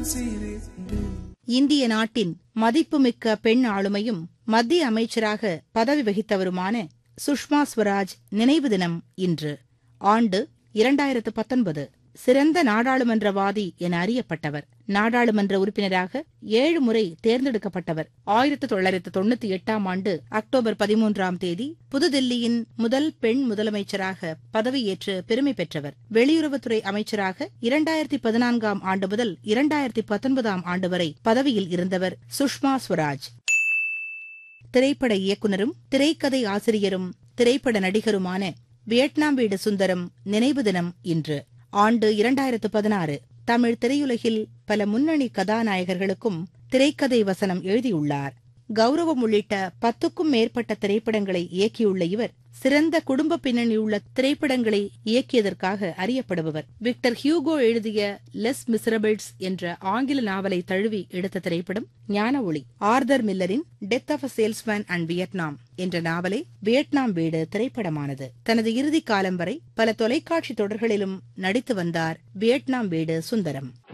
சிரிப்பு இந்திய நாட்டின் மதிப்புமிக்க பெண் ஆளுமையும் மத்திய அமைச்சராக பதவி வகித்தவருமான சுஷ்மா ஸ்வராஜ் நினைவு தினம் இன்று ஆண்டு இரண்டாயிரத்து பத்தொன்பது சிறந்த நாடாளுமன்றவாதி என அறியப்பட்டவர் நாடாளுமன்ற உறுப்பினராக ஏழு முறை தேர்ந்தெடுக்கப்பட்டவர் ஆயிரத்து தொள்ளாயிரத்து தொண்ணூத்தி எட்டாம் ஆண்டு அக்டோபர் பதிமூன்றாம் தேதி புதுதில்லியின் முதல் பெண் முதலமைச்சராக பதவியேற்று பெருமை பெற்றவர் வெளியுறவுத்துறை அமைச்சராக இரண்டாயிரத்தி பதினான்காம் ஆண்டு முதல் இரண்டாயிரத்தி பத்தொன்பதாம் ஆண்டு வரை பதவியில் இருந்தவர் சுஷ்மா ஸ்வராஜ் திரைப்பட இயக்குனரும் திரைக்கதை ஆசிரியரும் திரைப்பட நடிகருமான வியட்நாம் வீடு சுந்தரம் நினைவு தினம் இன்று ஆண்டு இரண்டாயிரத்து பதினாறு தமிழ் திரையுலகில் பல முன்னணி கதாநாயகர்களுக்கும் திரைக்கதை வசனம் எழுதியுள்ளார் கௌரவம் உள்ளிட்ட பத்துக்கும் மேற்பட்ட திரைப்படங்களை இயக்கியுள்ள இவர் சிறந்த குடும்ப பின்னணியுள்ள திரைப்படங்களை இயக்கியதற்காக அறியப்படுபவர் விக்டர் ஹியூகோ எழுதிய லெஸ் மிசரபிள்ஸ் என்ற ஆங்கில நாவலை தழுவி எடுத்த திரைப்படம் ஞான ஒளி ஆர்தர் மில்லரின் Death of a Salesman and Vietnam என்ற நாவலை வியட்நாம் வீடு திரைப்படமானது தனது இறுதி காலம் வரை பல தொலைக்காட்சி தொடர்களிலும் நடித்து வந்தார் வியட்நாம் வீடு சுந்தரம்